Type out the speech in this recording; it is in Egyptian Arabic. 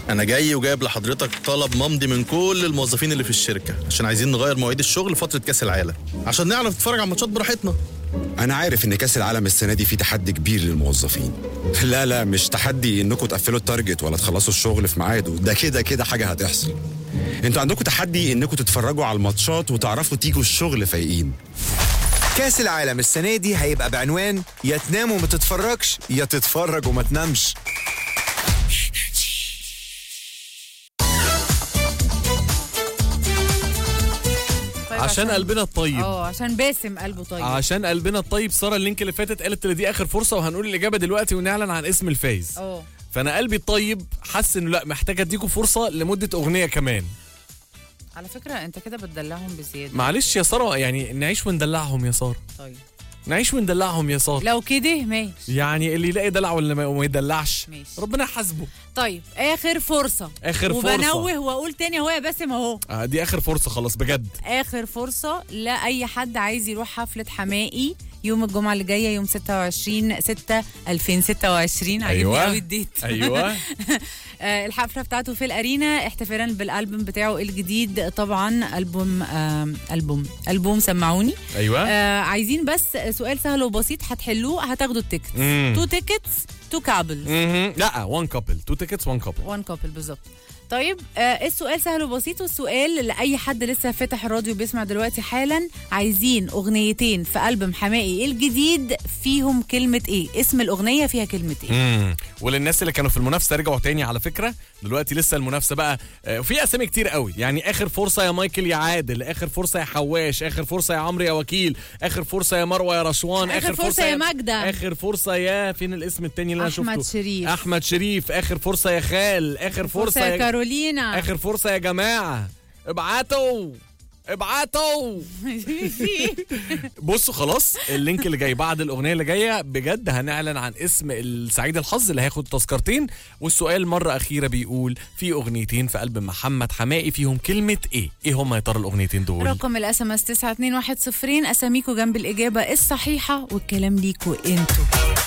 انا جاي وجايب لحضرتك طلب ممضي من كل الموظفين اللي في الشركه عشان عايزين نغير مواعيد الشغل فتره كاس العالم عشان نعرف نتفرج على الماتشات براحتنا انا عارف ان كاس العالم السنه دي فيه تحدي كبير للموظفين لا لا مش تحدي انكم تقفلوا التارجت ولا تخلصوا الشغل في ميعاده ده كده كده حاجه هتحصل انتوا عندكم تحدي انكم تتفرجوا على الماتشات وتعرفوا تيجوا الشغل فايقين كاس العالم السنة دي هيبقى بعنوان يا تنام وما تتفرجش يا تتفرج وما تنامش طيب عشان قلبنا الطيب اه عشان باسم قلبه طيب عشان قلبنا الطيب ساره اللينك اللي فاتت قالت ان دي اخر فرصه وهنقول الاجابه دلوقتي ونعلن عن اسم الفايز اه فانا قلبي الطيب حاسس انه لا محتاج اديكم فرصه لمده اغنيه كمان على فكره انت كده بتدلعهم بزياده معلش يا ساره يعني نعيش وندلعهم يا ساره طيب نعيش وندلعهم يا ساره لو كده ماشي يعني اللي يلاقي دلع ولا ما ما يدلعش ماشي. ربنا يحاسبه طيب اخر فرصه آخر فرصة. وبنوه واقول تاني اهو يا باسم اهو آه دي اخر فرصه خلاص بجد اخر فرصه لاي حد عايز يروح حفله حمائي يوم الجمعه اللي جايه يوم 26 6 2026 عاجبني أيوة. قوي الديت ايوه آه، الحفله بتاعته في الارينا احتفالا بالالبوم بتاعه الجديد طبعا البوم آه، البوم البوم سمعوني ايوه آه عايزين بس سؤال سهل وبسيط هتحلوه هتاخدوا التيكت مم. تو تيكتس تو كابلز مهم. لا وان كابل تو تيكتس وان كابل وان كابل بالظبط طيب آه السؤال سهل وبسيط والسؤال لاي حد لسه فاتح الراديو بيسمع دلوقتي حالا عايزين اغنيتين في البوم حمائي الجديد فيهم كلمه ايه اسم الاغنيه فيها كلمه ايه امم وللناس اللي كانوا في المنافسه رجعوا تاني على فكره دلوقتي لسه المنافسه بقى آه، وفي اسامي كتير قوي يعني اخر فرصه يا مايكل يا عادل اخر فرصه يا حواش اخر فرصه يا عمرو يا وكيل اخر فرصه يا مروه يا رشوان آخر فرصة يا ماجدة. اخر فرصه يا فين الاسم التاني اللي انا أحمد شفته شريف. احمد شريف اخر فرصه يا خال اخر فرصه, فرصه يا كارولينا اخر فرصه يا جماعه ابعتوا ابعتوا بصوا خلاص اللينك اللي جاي بعد الاغنيه اللي جايه بجد هنعلن عن اسم السعيد الحظ اللي هياخد تذكرتين والسؤال مره اخيره بيقول في اغنيتين في قلب محمد حمائي فيهم كلمه ايه ايه هم يا ترى الاغنيتين دول رقم الاس ام اس 921 اساميكو جنب الاجابه الصحيحه والكلام ليكوا انتوا